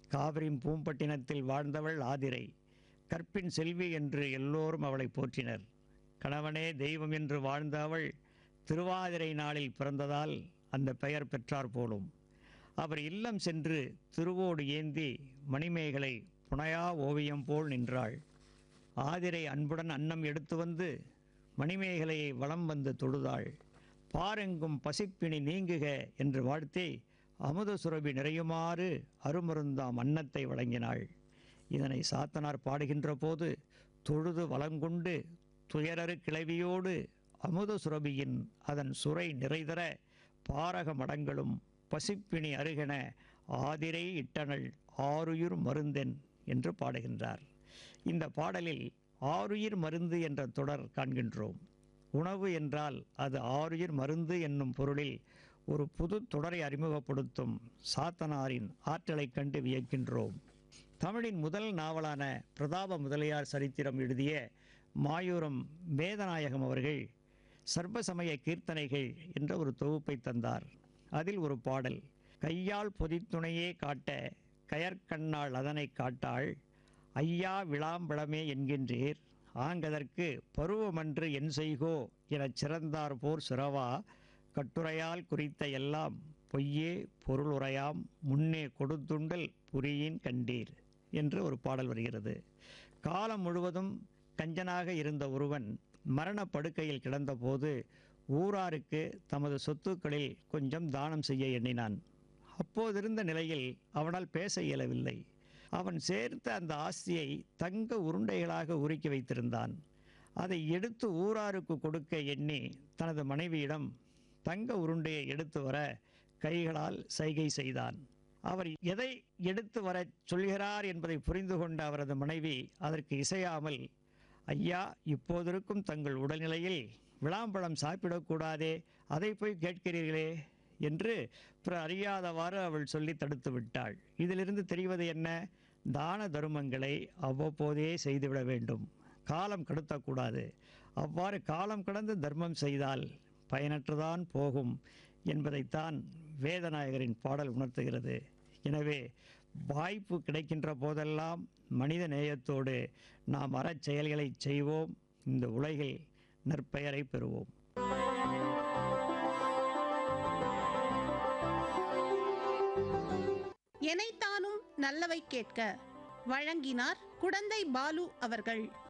காவிரியின் பூம்பட்டினத்தில் வாழ்ந்தவள் ஆதிரை கற்பின் செல்வி என்று எல்லோரும் அவளை போற்றினர் கணவனே தெய்வம் என்று வாழ்ந்த அவள் திருவாதிரை நாளில் பிறந்ததால் அந்த பெயர் பெற்றார் போலும் அவர் இல்லம் சென்று திருவோடு ஏந்தி மணிமேகலை புனையா ஓவியம் போல் நின்றாள் ஆதிரை அன்புடன் அன்னம் எடுத்து வந்து மணிமேகலையை வலம் வந்து தொழுதாள் பாரெங்கும் பசிப்பிணி நீங்குக என்று வாழ்த்தி அமுத சுரபி நிறையுமாறு அருமருந்தாம் அன்னத்தை வழங்கினாள் இதனை சாத்தனார் பாடுகின்ற போது தொழுது வளங்கொண்டு துயரறு கிளவியோடு அமுத சுரபியின் அதன் சுரை நிறைதர பாரக மடங்களும் பசிப்பிணி அருகென ஆதிரை இட்டனள் ஆருயிர் மருந்தென் என்று பாடுகின்றார் இந்த பாடலில் ஆருயிர் மருந்து என்ற தொடர் காண்கின்றோம் உணவு என்றால் அது ஆருயிர் மருந்து என்னும் பொருளில் ஒரு புது தொடரை அறிமுகப்படுத்தும் சாத்தனாரின் ஆற்றலைக் கண்டு வியக்கின்றோம் தமிழின் முதல் நாவலான பிரதாப முதலியார் சரித்திரம் எழுதிய மாயூரம் வேதநாயகம் அவர்கள் சர்வசமய கீர்த்தனைகள் என்ற ஒரு தொகுப்பை தந்தார் அதில் ஒரு பாடல் கையால் பொதித்துணையே காட்ட கயற்கண்ணாள் அதனை காட்டாள் ஐயா விளாம்பழமே என்கின்றீர் ஆங்கதற்கு பருவமன்று என் செய்கோ எனச் சிறந்தார் போர் சிறவா கட்டுரையால் குறித்த எல்லாம் பொய்யே பொருளுரையாம் முன்னே கொடுத்துண்டல் புரியின் கண்டீர் என்று ஒரு பாடல் வருகிறது காலம் முழுவதும் கஞ்சனாக இருந்த ஒருவன் மரண படுக்கையில் கிடந்தபோது ஊராருக்கு தமது சொத்துக்களில் கொஞ்சம் தானம் செய்ய எண்ணினான் அப்போதிருந்த நிலையில் அவனால் பேச இயலவில்லை அவன் சேர்த்த அந்த ஆஸ்தியை தங்க உருண்டைகளாக உருக்கி வைத்திருந்தான் அதை எடுத்து ஊராருக்கு கொடுக்க எண்ணி தனது மனைவியிடம் தங்க உருண்டையை எடுத்து வர கைகளால் சைகை செய்தான் அவர் எதை எடுத்து வரச் சொல்கிறார் என்பதை புரிந்து கொண்ட அவரது மனைவி அதற்கு இசையாமல் ஐயா இப்போதிருக்கும் தங்கள் உடல்நிலையில் விளாம்பழம் சாப்பிடக்கூடாதே அதை போய் கேட்கிறீர்களே என்று பிற அறியாதவாறு அவள் சொல்லி தடுத்து விட்டாள் இதிலிருந்து தெரிவது என்ன தான தருமங்களை அவ்வப்போதே செய்துவிட வேண்டும் காலம் கடத்தக்கூடாது அவ்வாறு காலம் கடந்து தர்மம் செய்தால் பயனற்றுதான் போகும் என்பதைத்தான் வேதநாயகரின் பாடல் உணர்த்துகிறது எனவே வாய்ப்பு கிடைக்கின்ற போதெல்லாம் மனித நேயத்தோடு நாம் அறச் செயல்களை செய்வோம் இந்த உலகில் நற்பெயரை பெறுவோம் எனைத்தானும் நல்லவை கேட்க வழங்கினார் குடந்தை பாலு அவர்கள்